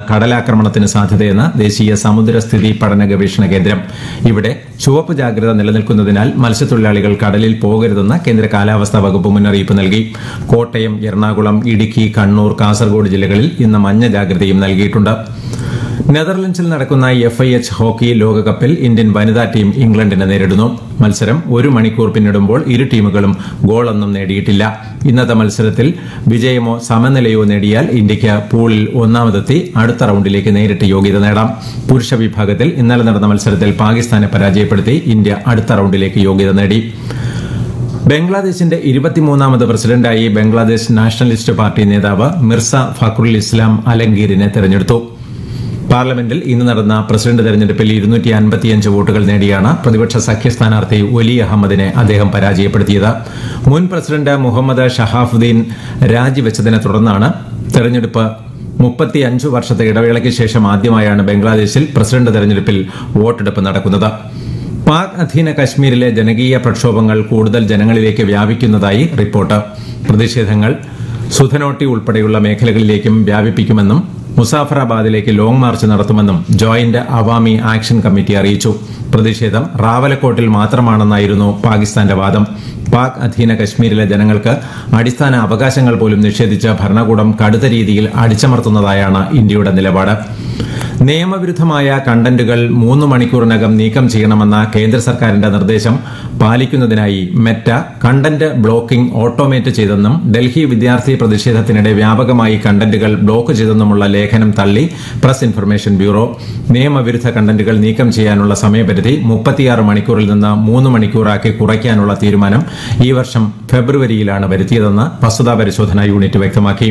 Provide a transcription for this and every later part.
കടലാക്രമണത്തിന് സാധ്യതയെന്ന് ദേശീയ സമുദ്രസ്ഥിതി പഠന ഗവേഷണ കേന്ദ്രം ഇവിടെ ചുവപ്പ് ജാഗ്രത നിലനിൽക്കുന്നതിനാൽ മത്സ്യത്തൊഴിലാളികൾ കടലിൽ പോകരുതെന്ന് കേന്ദ്ര കാലാവസ്ഥാ വകുപ്പ് മുന്നറിയിപ്പ് നൽകി കോട്ടയം എറണാകുളം ഇടുക്കി കണ്ണൂർ കാസർഗോഡ് ജില്ലകളിൽ ഇന്ന് മഞ്ഞ ജാഗ്രതയും നൽകിയിട്ടുണ്ട് നെതർലൻഡ്സിൽ നടക്കുന്ന എഫ് ഐ എച്ച് ഹോക്കി ലോകകപ്പിൽ ഇന്ത്യൻ വനിതാ ടീം ഇംഗ്ലണ്ടിനെ നേരിടുന്നു മത്സരം ഒരു മണിക്കൂർ പിന്നിടുമ്പോൾ ഇരു ടീമുകളും ഗോളൊന്നും നേടിയിട്ടില്ല ഇന്നത്തെ മത്സരത്തിൽ വിജയമോ സമനിലയോ നേടിയാൽ ഇന്ത്യയ്ക്ക് പൂളിൽ ഒന്നാമതെത്തി അടുത്ത റൌണ്ടിലേക്ക് നേരിട്ട് യോഗ്യത നേടാം പുരുഷ വിഭാഗത്തിൽ ഇന്നലെ നടന്ന മത്സരത്തിൽ പാകിസ്ഥാനെ പരാജയപ്പെടുത്തി ഇന്ത്യ അടുത്ത റൌണ്ടിലേക്ക് യോഗ്യത നേടി ബംഗ്ലാദേശിന്റെ ഇരുപത്തിമൂന്നാമത് പ്രസിഡന്റായി ബംഗ്ലാദേശ് നാഷണലിസ്റ്റ് പാർട്ടി നേതാവ് മിർസ ഫഖറുൽ ഇസ്ലാം അലംഗീറിനെ തെരഞ്ഞെടുത്തു പാർലമെന്റിൽ ഇന്ന് നടന്ന പ്രസിഡന്റ് തെരഞ്ഞെടുപ്പിൽ ഇരുന്നൂറ്റി അൻപത്തിയഞ്ച് വോട്ടുകൾ നേടിയാണ് പ്രതിപക്ഷ സഖ്യ സ്ഥാനാർത്ഥി ഒലി അഹമ്മദിനെ അദ്ദേഹം പരാജയപ്പെടുത്തിയത് മുൻ പ്രസിഡന്റ് മുഹമ്മദ് ഷഹാഫുദ്ദീൻ രാജിവെച്ചതിനെ തുടർന്നാണ് തെരഞ്ഞെടുപ്പ് മുപ്പത്തിയഞ്ചു വർഷത്തെ ഇടവേളയ്ക്ക് ശേഷം ആദ്യമായാണ് ബംഗ്ലാദേശിൽ പ്രസിഡന്റ് തെരഞ്ഞെടുപ്പിൽ വോട്ടെടുപ്പ് നടക്കുന്നത് പാക് അധീന കശ്മീരിലെ ജനകീയ പ്രക്ഷോഭങ്ങൾ കൂടുതൽ ജനങ്ങളിലേക്ക് വ്യാപിക്കുന്നതായി റിപ്പോർട്ട് പ്രതിഷേധങ്ങൾ സുധനോട്ടി ഉൾപ്പെടെയുള്ള മേഖലകളിലേക്കും വ്യാപിപ്പിക്കുമെന്നും മുസാഫറാബാദിലേക്ക് ലോങ് മാർച്ച് നടത്തുമെന്നും ജോയിന്റ് അവാമി ആക്ഷൻ കമ്മിറ്റി അറിയിച്ചു പ്രതിഷേധം റാവലക്കോട്ടിൽ മാത്രമാണെന്നായിരുന്നു പാകിസ്ഥാന്റെ വാദം പാക് അധീന കശ്മീരിലെ ജനങ്ങൾക്ക് അടിസ്ഥാന അവകാശങ്ങൾ പോലും നിഷേധിച്ച ഭരണകൂടം കടുത്ത രീതിയിൽ അടിച്ചമർത്തുന്നതായാണ് ഇന്ത്യയുടെ നിലപാട് നിയമവിരുദ്ധമായ കണ്ടന്റുകൾ മൂന്ന് മണിക്കൂറിനകം നീക്കം ചെയ്യണമെന്ന കേന്ദ്ര സർക്കാരിന്റെ നിർദ്ദേശം പാലിക്കുന്നതിനായി മെറ്റ കണ്ടന്റ് ബ്ലോക്കിംഗ് ഓട്ടോമേറ്റ് ചെയ്തെന്നും ഡൽഹി വിദ്യാർത്ഥി പ്രതിഷേധത്തിനിടെ വ്യാപകമായി കണ്ടന്റുകൾ ബ്ലോക്ക് ചെയ്തെന്നുമുള്ള ലേഖനം തള്ളി പ്രസ് ഇൻഫർമേഷൻ ബ്യൂറോ നിയമവിരുദ്ധ കണ്ടന്റുകൾ നീക്കം ചെയ്യാനുള്ള സമയപരിധി മുപ്പത്തിയാറ് മണിക്കൂറിൽ നിന്ന് മൂന്ന് മണിക്കൂറാക്കി കുറയ്ക്കാനുള്ള തീരുമാനം ഈ വർഷം ഫെബ്രുവരിയിലാണ് വരുത്തിയതെന്ന് വസ്തുതാ പരിശോധനാ യൂണിറ്റ് വ്യക്തമാക്കി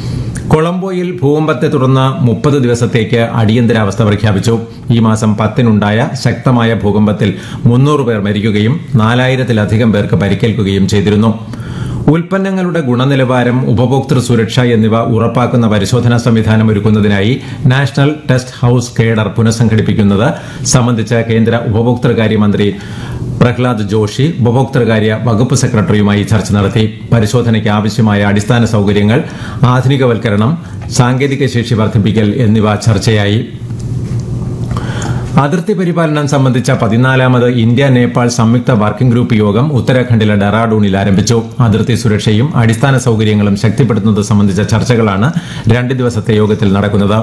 കൊളംബോയിൽ ഭൂകമ്പത്തെ തുടർന്ന് മുപ്പത് ദിവസത്തേക്ക് അടിയന്തരാവസ്ഥ പ്രഖ്യാപിച്ചു ഈ മാസം പത്തിനുണ്ടായ ശക്തമായ ഭൂകമ്പത്തിൽ മുന്നൂറ് പേർ മരിക്കുകയും നാലായിരത്തിലധികം പേർക്ക് പരിക്കേൽക്കുകയും ചെയ്തിരുന്നു ഉൽപ്പന്നങ്ങളുടെ ഗുണനിലവാരം ഉപഭോക്തൃ സുരക്ഷ എന്നിവ ഉറപ്പാക്കുന്ന പരിശോധനാ സംവിധാനം ഒരുക്കുന്നതിനായി നാഷണൽ ടെസ്റ്റ് ഹൌസ് കേഡർ പുനഃസംഘടിപ്പിക്കുന്നത് സംബന്ധിച്ച് കേന്ദ്ര ഉപഭോക്തൃകാര്യമന്ത്രി പ്രഹ്ലാദ് ജോഷി ഉപഭോക്തൃകാര്യ വകുപ്പ് സെക്രട്ടറിയുമായി ചർച്ച നടത്തി പരിശോധനയ്ക്ക് ആവശ്യമായ അടിസ്ഥാന സൌകര്യങ്ങൾ ആധുനികവൽക്കരണം സാങ്കേതിക ശേഷി വർദ്ധിപ്പിക്കൽ എന്നിവ ചർച്ചയായി അതിർത്തി പരിപാലനം സംബന്ധിച്ച പതിനാലാമത് ഇന്ത്യ നേപ്പാൾ സംയുക്ത വർക്കിംഗ് ഗ്രൂപ്പ് യോഗം ഉത്തരാഖണ്ഡിലെ ഡെറാഡൂണിൽ ആരംഭിച്ചു അതിർത്തി സുരക്ഷയും അടിസ്ഥാന സൌകര്യങ്ങളും ശക്തിപ്പെടുത്തുന്നത് സംബന്ധിച്ച ചർച്ചകളാണ് രണ്ട് ദിവസത്തെ യോഗത്തിൽ നടക്കുന്നത്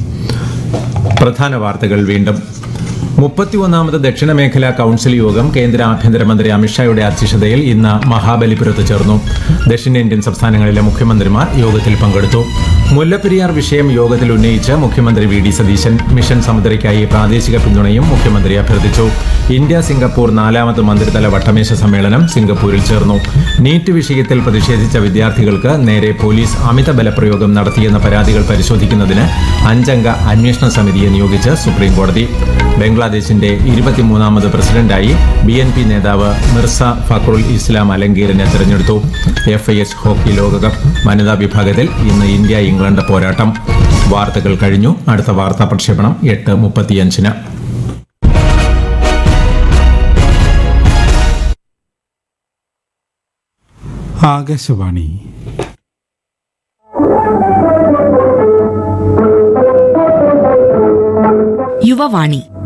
പ്രധാന വാർത്തകൾ വീണ്ടും മുപ്പത്തിയൊന്നാമത് ദക്ഷിണ മേഖലാ കൌൺസിൽ യോഗം കേന്ദ്ര ആഭ്യന്തരമന്ത്രി അമിത്ഷായുടെ അധ്യക്ഷതയിൽ ഇന്ന് മഹാബലിപുരത്ത് ചേർന്നു ദക്ഷിണേന്ത്യൻ സംസ്ഥാനങ്ങളിലെ മുഖ്യമന്ത്രിമാർ യോഗത്തിൽ പങ്കെടുത്തു മുല്ലപ്പെരിയാർ വിഷയം യോഗത്തിൽ ഉന്നയിച്ച് മുഖ്യമന്ത്രി വി ഡി സതീശൻ മിഷൻ സമുദ്രയ്ക്കായി പ്രാദേശിക പിന്തുണയും മുഖ്യമന്ത്രി അഭ്യർത്ഥിച്ചു ഇന്ത്യ സിംഗപ്പൂർ നാലാമത് മന്ത്രിതല വട്ടമേശ സമ്മേളനം സിംഗപ്പൂരിൽ ചേർന്നു നീറ്റ് വിഷയത്തിൽ പ്രതിഷേധിച്ച വിദ്യാർത്ഥികൾക്ക് നേരെ പോലീസ് അമിത ബലപ്രയോഗം നടത്തിയെന്ന പരാതികൾ പരിശോധിക്കുന്നതിന് അഞ്ചംഗ അന്വേഷണ സമിതിയെ നിയോഗിച്ച് സുപ്രീംകോടതി ബംഗ്ലാദേശിന്റെ ഇരുപത്തിമൂന്നാമത് പ്രസിഡന്റായി ബി എൻ പി നേതാവ് മിർസ ഫഖറുൽ ഇസ്ലാം അലങ്കീറിനെ തെരഞ്ഞെടുത്തു എഫ് ഐ എച്ച് ഹോക്കി ലോകകപ്പ് വനിതാ വിഭാഗത്തിൽ ഇന്ന് ഇന്ത്യ ഇംഗ്ലണ്ട് പോരാട്ടം വാർത്തകൾ കഴിഞ്ഞു അടുത്ത വാർത്താ പ്രക്ഷേപണം എട്ട് മുപ്പത്തിയഞ്ചിന് ആകാശവാണി യുവവാണി